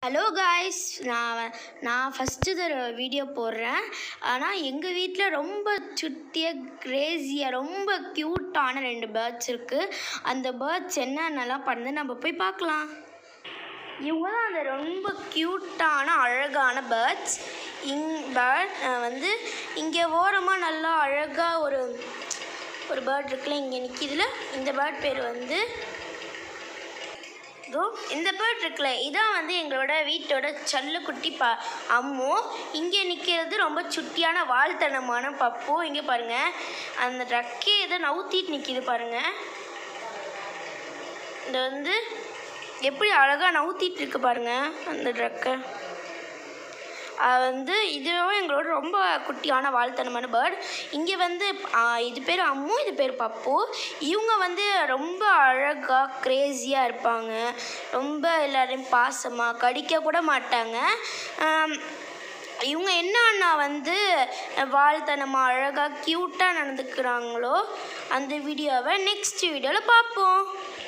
hello guys நான் வ- நான் ஃபஸ்ட்டு தடவை வீடியோ போடுறேன் ஆனால் எங்கள் வீட்டில் ரொம்ப சுட்டியாக கிரேஸியாக ரொம்ப க்யூட்டான ரெண்டு பேர்ட்ஸ் இருக்குது அந்த பேர்ட்ஸ் என்னென்னலாம் பண்ணுது நம்ம போய் பார்க்கலாம் இவங்க தான் அந்த ரொம்ப க்யூட்டான அழகான பேர்ட்ஸ் இங் பேர்ட் வந்து இங்கே ஓரமாக நல்லா அழகாக ஒரு ஒரு பேர்ட் இருக்குல்ல இங்கே நிற்கிதுல இந்த பேர்ட் பேர் வந்து இதோ இந்த பேர்ட் இருக்குல்ல இதான் வந்து எங்களோட வீட்டோட சல்லுக்குட்டி ப அம்மு இங்கே நிற்கிறது ரொம்ப சுட்டியான வாழ்த்தனமான பப்பு இங்கே பாருங்கள் அந்த ரெக்கே ஏதோ நவுத்திட்டு நிற்கிது பாருங்கள் இது வந்து எப்படி அழகாக நவுத்திட்டு இருக்கு பாருங்கள் அந்த ரெக்கை அது வந்து இதுவும் எங்களோட ரொம்ப குட்டியான வாழ்த்தனமான பேர்ட் இங்கே வந்து ஆ, இது பேர் அம்மு இது பேர் பப்பு இவங்க வந்து ரொம்ப அழகாக க்ரேஸியாக இருப்பாங்க ரொம்ப எல்லாரையும் பாசமாக கடிக்க கூட மாட்டாங்க ஆம், இவங்க என்னன்னா வந்து வாழ்த்தனமாக அழகாக க்யூட்டாக நடந்துக்கிறாங்களோ அந்த வீடியோவை நெக்ஸ்ட் வீடியோவில் பார்ப்போம்